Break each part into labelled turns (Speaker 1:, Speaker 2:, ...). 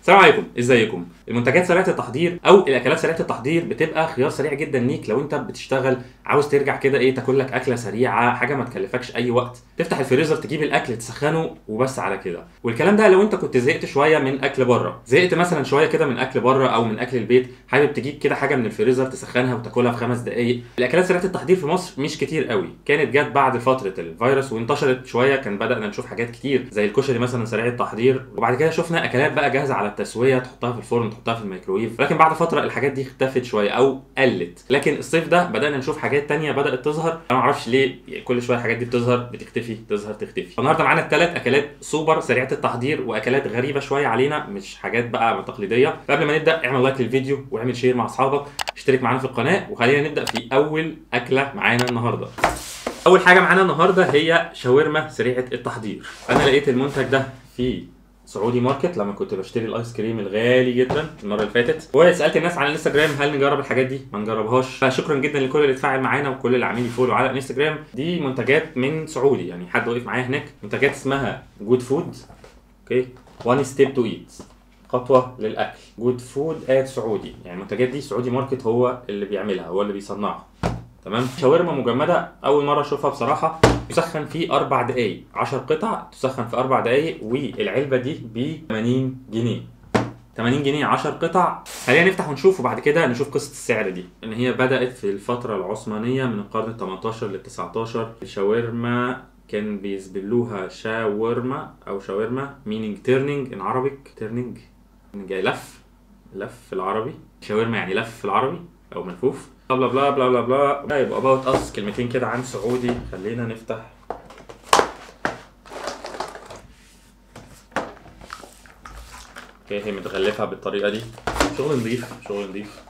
Speaker 1: السلام عليكم ازيكم المنتجات سريعه التحضير او الاكلات سريعه التحضير بتبقى خيار سريع جدا ليك لو انت بتشتغل عاوز ترجع كده ايه تاكل لك اكله سريعه حاجه ما تكلفكش اي وقت تفتح الفريزر تجيب الاكل تسخنه وبس على كده والكلام ده لو انت كنت زهقت شويه من اكل بره زهقت مثلا شويه كده من اكل بره او من اكل البيت حابب تجيب كده حاجه من الفريزر تسخنها وتاكلها في خمس دقائق الاكلات سريعه التحضير في مصر مش كتير قوي كانت جت بعد فتره الفيروس وانتشرت شويه كان بدانا نشوف حاجات كتير زي الكشري مثلا سريع التحضير وبعد كده شفنا اكلات بقى جاهزه على التسويه تحطها في الفرن تحطها في الميكرويف لكن بعد فتره الحاجات دي اختفت شويه او قلت لكن الصيف ده بدانا نشوف حاجات تانية بدات تظهر انا ما اعرفش ليه كل شويه الحاجات دي بتظهر بتختفي تظهر تختفي النهارده معانا الثلاث اكلات سوبر سريعه التحضير واكلات غريبه شويه علينا مش حاجات بقى تقليديه فقبل ما نبدا اعمل لايك للفيديو واعمل شير مع اصحابك اشترك معانا في القناه وخلينا نبدا في اول اكله معانا النهارده اول حاجه معانا النهارده هي شاورما سريعه التحضير انا لقيت المنتج ده في سعودي ماركت لما كنت بشتري الايس كريم الغالي جدا المره اللي فاتت وسالت الناس على الانستجرام هل نجرب الحاجات دي ما نجربهاش فشكرا جدا لكل اللي اتفاعل معانا وكل اللي عاملين فولو على الانستجرام دي منتجات من سعودي يعني حد وقف معايا هناك منتجات اسمها جود فود اوكي وان ستيب تو ايت خطوه للاكل جود فود ات سعودي يعني المنتجات دي سعودي ماركت هو اللي بيعملها هو اللي بيصنعها تمام شاورما مجمده اول مره اشوفها بصراحه تسخن في اربع دقائق 10 قطع تسخن في اربع دقائق والعلبه دي ب 80 جنيه 80 جنيه 10 قطع خلينا نفتح ونشوف وبعد كده نشوف قصه السعر دي ان هي بدات في الفتره العثمانيه من القرن ال 18 لل 19 الشاورما كان بيسبلوها شاورما او شاورما meaning turning in Arabic turning جاي لف لف في العربي شاورما يعني لف في العربي او ملفوف بلا بلا بلا بلا بلا بلا يبقى اباوت اس كلمتين كده عن سعودي خلينا نفتح اوكي هي متغلفه بالطريقه دي شغل نظيف شغل نظيف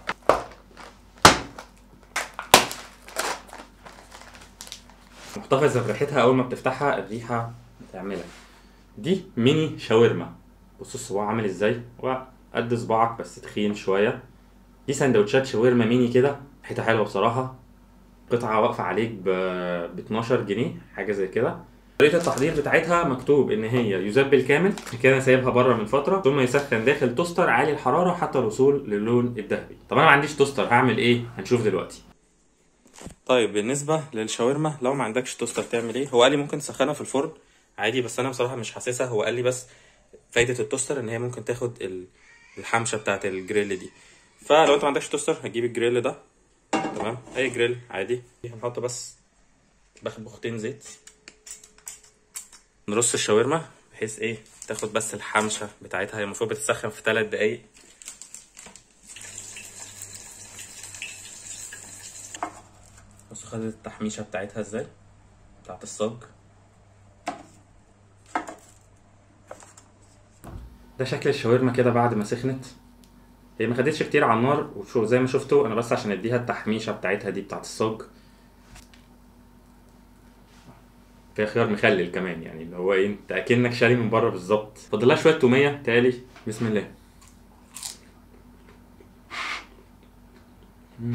Speaker 1: محتفظه بريحتها اول ما بتفتحها الريحه بتعملك دي ميني شاورما بص الصباع عامل ازاي هو قد صباعك بس تخين شويه دي سندوتشات شاورما ميني كده ريحتها حلوه بصراحه قطعه واقفه عليك ب 12 جنيه حاجه زي كده طريقه التحضير بتاعتها مكتوب ان هي يذاب بالكامل كده سايبها بره من فتره ثم يسخن داخل توستر عالي الحراره حتى الوصول للون الذهبي طب انا ما عنديش توستر هعمل ايه هنشوف دلوقتي طيب بالنسبه للشاورما لو ما عندكش توستر تعمل ايه هو قال لي ممكن تسخنها في الفرن عادي بس انا بصراحه مش حاسسها هو قال لي بس فايده التوستر ان هي ممكن تاخد الحمشه بتاعت الجريل دي فلو انت ما عندكش توستر هتجيب الجريل ده تمام اي جريل عادي هنحط بس بخبختين زيت نرص الشاورما بحيث ايه تاخد بس الحمشه بتاعتها هي المفروض بتتسخن في 3 دقايق بصوا خدت التحميشه بتاعتها ازاي بتاعت الصاج ده شكل الشاورما كده بعد ما سخنت هي ما خدتش كتير على النار وشوف زي ما شفتوا انا بس عشان اديها التحميشه بتاعتها دي بتاعت الصاج فيها خيار مخلل كمان يعني اللي هو ايه انت اكنك شاري من بره بالظبط فاضل لها شويه توميه تالي بسم الله مم.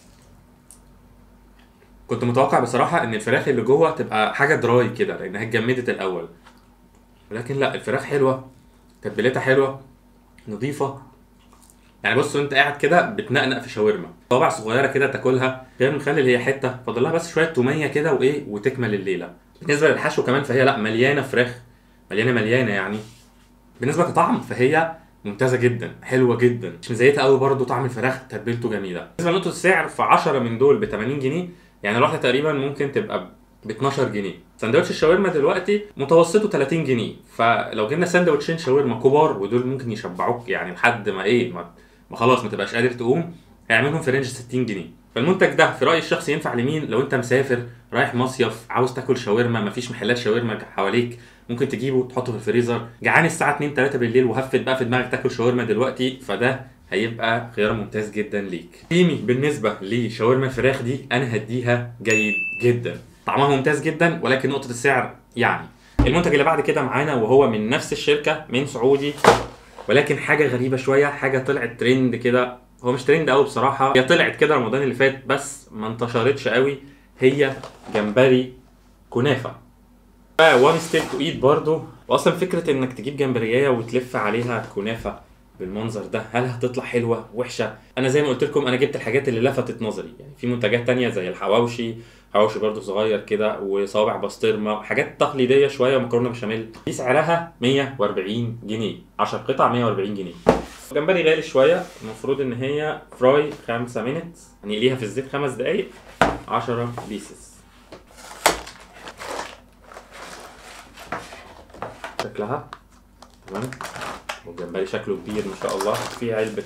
Speaker 1: كنت متوقع بصراحه ان الفراخ اللي جوه تبقى حاجه دراي كده لانها اتجمدت الاول ولكن لا الفراخ حلوه تتبيلتها حلوه نظيفه يعني بص وانت قاعد كده بتنقنق في شاورما صوابع صغيره كده تاكلها خيار مخلل هي حته فاضل لها بس شويه توميه كده وايه وتكمل الليله بالنسبه للحشو كمان فهي لا مليانه فراخ مليانه مليانه يعني بالنسبه كطعم فهي ممتازه جدا حلوه جدا مش مزيتها قوي برده طعم الفراخ تتبيلته جميله بالنسبه لنقطه السعر ف 10 من دول ب 80 جنيه يعني الواحده تقريبا ممكن تبقى ب 12 جنيه سندوتش الشاورما دلوقتي متوسطه 30 جنيه فلو جبنا سندوتشين شاورما كبار ودول ممكن يشبعوك يعني لحد ما ايه ما, ما خلاص ما تبقاش قادر تقوم هيعملهم في رينج 60 جنيه فالمنتج ده في رايي الشخصي ينفع لمين لو انت مسافر رايح مصيف عاوز تاكل شاورما مفيش محلات شاورما حواليك ممكن تجيبه تحطه في الفريزر جعان الساعه 2 3 بالليل وهفت بقى في دماغك تاكل شاورما دلوقتي فده هيبقى خيار ممتاز جدا ليك تيمي بالنسبه لشاورما الفراخ دي انا هديها جيد جدا طعمها ممتاز جدا ولكن نقطه السعر يعني المنتج اللي بعد كده معانا وهو من نفس الشركه من سعودي ولكن حاجه غريبه شويه حاجه طلعت ترند كده هو مش ترند قوي بصراحه هي طلعت كده رمضان اللي فات بس ما انتشرتش قوي هي جمبري كنافه وان ستيب تو ايت برضو واصلا فكره انك تجيب جمبريايه وتلف عليها كنافه بالمنظر ده هل هتطلع حلوه وحشه انا زي ما قلت لكم انا جبت الحاجات اللي لفتت نظري يعني في منتجات تانية زي الحواوشي حواوشي برضو صغير كده وصوابع بسطرمه حاجات تقليديه شويه ومكرونه بشاميل دي سعرها 140 جنيه 10 قطع 140 جنيه جمبري غالي شويه المفروض ان هي فراي 5 مينت هنقليها في الزيت 5 دقايق 10 بيسز شكلها تمام والجمبري شكله كبير ما شاء الله في علبة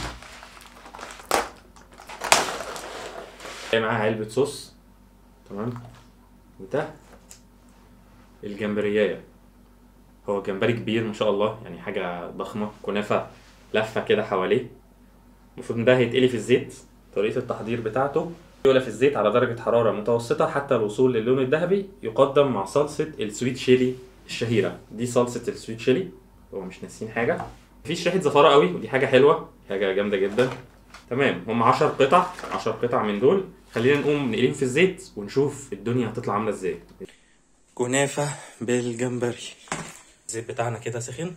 Speaker 1: جاي معاها علبة صوص تمام وده الجمبرياية هو جمبري كبير ما شاء الله يعني حاجة ضخمة كنافة لفة كده حواليه المفروض ان ده هيتقلي في الزيت طريقة التحضير بتاعته يقلى في الزيت على درجة حرارة متوسطة حتى الوصول للون الذهبي يقدم مع صلصة السويت شيلي الشهيرة دي صلصة السويت شيلي هو مش ناسيين حاجة مفيش ريحة زفارة قوي ودي حاجة حلوة حاجة جامدة جدا تمام هم 10 قطع 10 قطع من دول خلينا نقوم نقليهم في الزيت ونشوف الدنيا هتطلع عاملة ازاي كنافة بالجمبري الزيت بتاعنا كده سخن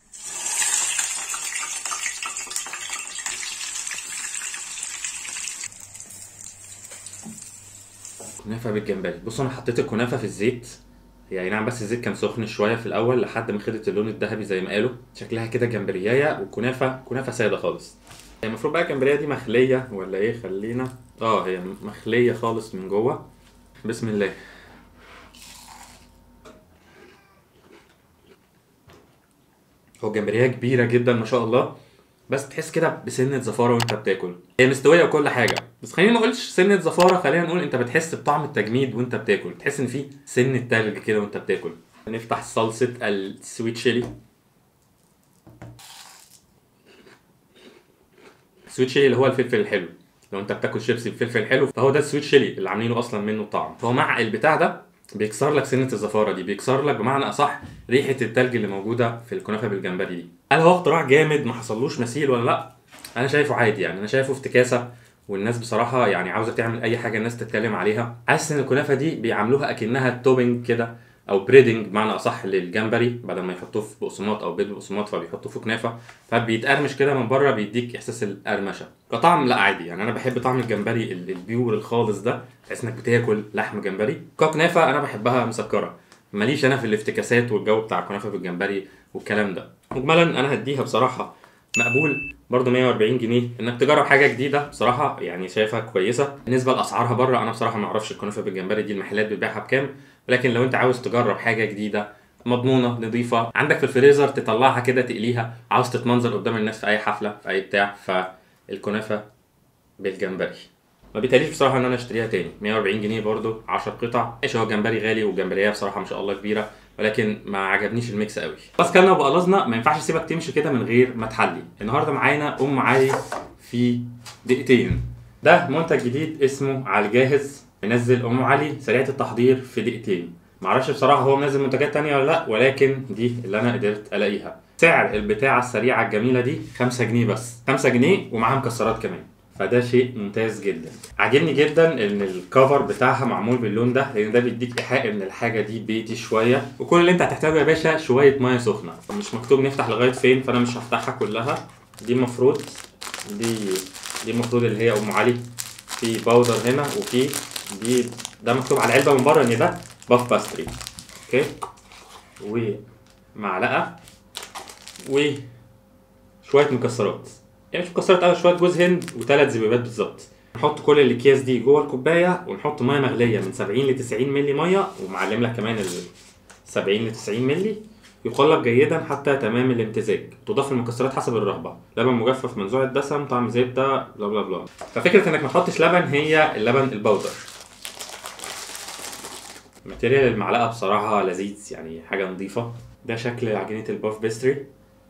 Speaker 1: كنافة بالجمبري بصوا انا حطيت الكنافة في الزيت يعني نعم بس الزيت كان سخن شويه في الاول لحد ما خدت اللون الذهبي زي ما قالوا شكلها كده جمبريايه والكنافه كنافه ساده خالص هي المفروض بقى الجمبريه دي مخليه ولا ايه خلينا اه هي مخليه خالص من جوه بسم الله هو جمبريه كبيره جدا ما شاء الله بس تحس كده بسنه زفاره وانت بتاكل هي مستويه وكل حاجه بس خلينا ما نقولش سنه زفاره خلينا نقول انت بتحس بطعم التجميد وانت بتاكل تحس ان في سنه تلج كده وانت بتاكل نفتح صلصه السويت شيلي السويت شيلي اللي هو الفلفل الحلو لو انت بتاكل شيبسي بفلفل حلو فهو ده السويت شيلي اللي عاملينه اصلا منه طعم فهو مع البتاع ده بيكسر لك سنه الزفاره دي بيكسر لك بمعنى اصح ريحه التلج اللي موجوده في الكنافه بالجمبري دي هل هو اختراع جامد ما حصلوش مثيل ولا لا انا شايفه عادي يعني انا شايفه افتكاسه والناس بصراحه يعني عاوزه تعمل اي حاجه الناس تتكلم عليها حاسس ان الكنافه دي بيعاملوها اكنها توبنج كده او بريدنج بمعنى اصح للجمبري بدل ما يحطوه في بقسماط او بيض بقسماط فبيحطوه في كنافه فبيتقرمش كده من بره بيديك احساس القرمشه كطعم لا عادي يعني انا بحب طعم الجمبري ال- البيور الخالص ده تحس انك بتاكل لحم جمبري ككنافه انا بحبها مسكره ماليش انا في الافتكاسات والجو بتاع الكنافه بالجمبري والكلام ده مجملا انا هديها بصراحه مقبول برضه 140 جنيه انك تجرب حاجه جديده بصراحه يعني شايفها كويسه بالنسبه لاسعارها بره انا بصراحه ما اعرفش الكنافه بالجمبري دي المحلات بتبيعها بكام ولكن لو انت عاوز تجرب حاجه جديده مضمونه نظيفه عندك في الفريزر تطلعها كده تقليها عاوز تتمنظر قدام الناس في اي حفله في اي بتاع فالكنافه بالجمبري ما بيتهيأليش بصراحه ان انا اشتريها تاني 140 جنيه برضو 10 قطع ماشي هو جمبري غالي والجمبريه بصراحه ما شاء الله كبيره ولكن ما عجبنيش الميكس قوي بس كلنا وبقلصنا ما ينفعش اسيبك تمشي كده من غير ما تحلي النهارده معانا ام علي في دقيقتين ده منتج جديد اسمه على الجاهز منزل ام علي سريعه التحضير في دقيقتين معرفش بصراحه هو منزل منتجات تانية ولا لا ولكن دي اللي انا قدرت الاقيها سعر البتاعه السريعه الجميله دي 5 جنيه بس 5 جنيه ومعاها مكسرات كمان فده شيء ممتاز جدا عاجبني جدا ان الكفر بتاعها معمول باللون ده لان ده بيديك ايحاء ان الحاجه دي بيتي شويه وكل اللي انت هتحتاجه يا باشا شويه ميه سخنه مش مكتوب نفتح لغايه فين فانا مش هفتحها كلها دي المفروض دي دي المفروض اللي هي ام علي في باودر هنا وفي دي ده مكتوب على العلبه من بره ان ده باف باستري اوكي ومعلقه وشويه مكسرات يعني مش مكسرات قوي شويه جوز هند وثلاث زبيبات بالظبط نحط كل الاكياس دي جوه الكوبايه ونحط ميه مغليه من 70 ل 90 مللي ميه ومعلم لك كمان ال 70 ل 90 مللي يقلب جيدا حتى تمام الامتزاج تضاف المكسرات حسب الرغبه لبن مجفف منزوع الدسم طعم زبده بلا بلا بلا ففكره انك ما تحطش لبن هي اللبن البودر ماتيريال المعلقه بصراحه لذيذ يعني حاجه نظيفه ده شكل عجينه الباف بيستري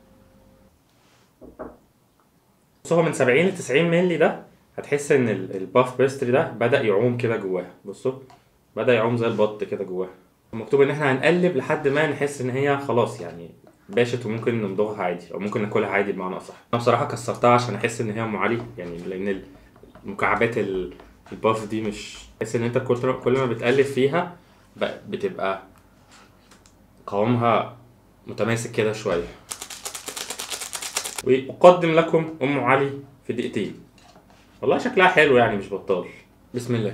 Speaker 1: بص هو من 70 ل 90 مللي ده هتحس ان ال- الباف بيستري ده بدا يعوم كده جواها بصوا بدا يعوم زي البط كده جواها مكتوب ان احنا هنقلب لحد ما نحس ان هي خلاص يعني باشت وممكن نمضغها عادي او ممكن ناكلها عادي بمعنى اصح انا بصراحه كسرتها عشان احس ان هي ام علي يعني لان المكعبات ال- الباف دي مش تحس ان انت كل كل ما بتقلب فيها ب- بتبقى قوامها متماسك كده شويه واقدم لكم ام علي في دقيقتين والله شكلها حلو يعني مش بطال بسم الله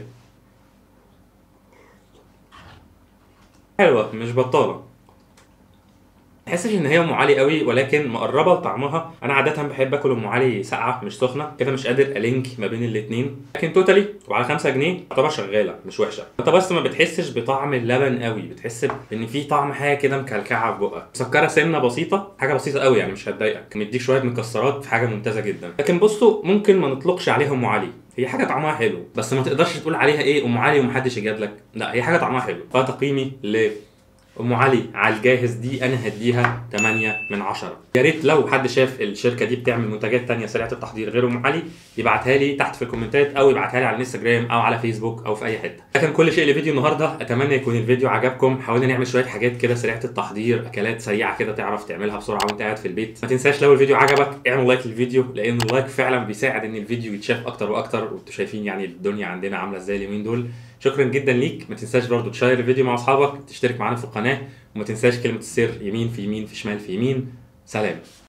Speaker 1: حلوه مش بطاله تحسش ان هي ام علي قوي ولكن مقربه لطعمها انا عاده بحب اكل ام علي ساقعه مش سخنه كده مش قادر الينك ما بين الاثنين لكن توتالي وعلى 5 جنيه تعتبر شغاله مش وحشه انت بس ما بتحسش بطعم اللبن قوي بتحس ان في طعم حاجه كده مكلكعه في بقك مسكره سنه بسيطه حاجه بسيطه قوي يعني مش هتضايقك مديك شويه مكسرات في حاجه ممتازه جدا لكن بصوا ممكن ما نطلقش عليها ام علي هي حاجه طعمها حلو بس ما تقدرش تقول عليها ايه ام علي ومحدش يجادلك لا هي حاجه طعمها حلو فتقييمي ل ام علي على الجاهز دي انا هديها 8 من 10 يا ريت لو حد شاف الشركه دي بتعمل منتجات تانية سريعه التحضير غير ام علي يبعتها لي تحت في الكومنتات او يبعتها لي على الانستجرام او على فيسبوك او في اي حته ده كان كل شيء لفيديو النهارده اتمنى يكون الفيديو عجبكم حاولنا نعمل شويه حاجات كده سريعه التحضير اكلات سريعه كده تعرف تعملها بسرعه وانت قاعد في البيت ما تنساش لو الفيديو عجبك اعمل لايك للفيديو لان اللايك فعلا بيساعد ان الفيديو يتشاف اكتر واكتر وانتوا شايفين يعني الدنيا عندنا عامله ازاي اليومين دول شكرا جدا ليك ما تنساش برضو تشير الفيديو مع اصحابك تشترك معانا في القناه وما تنساش كلمه السر يمين في يمين في شمال في يمين سلام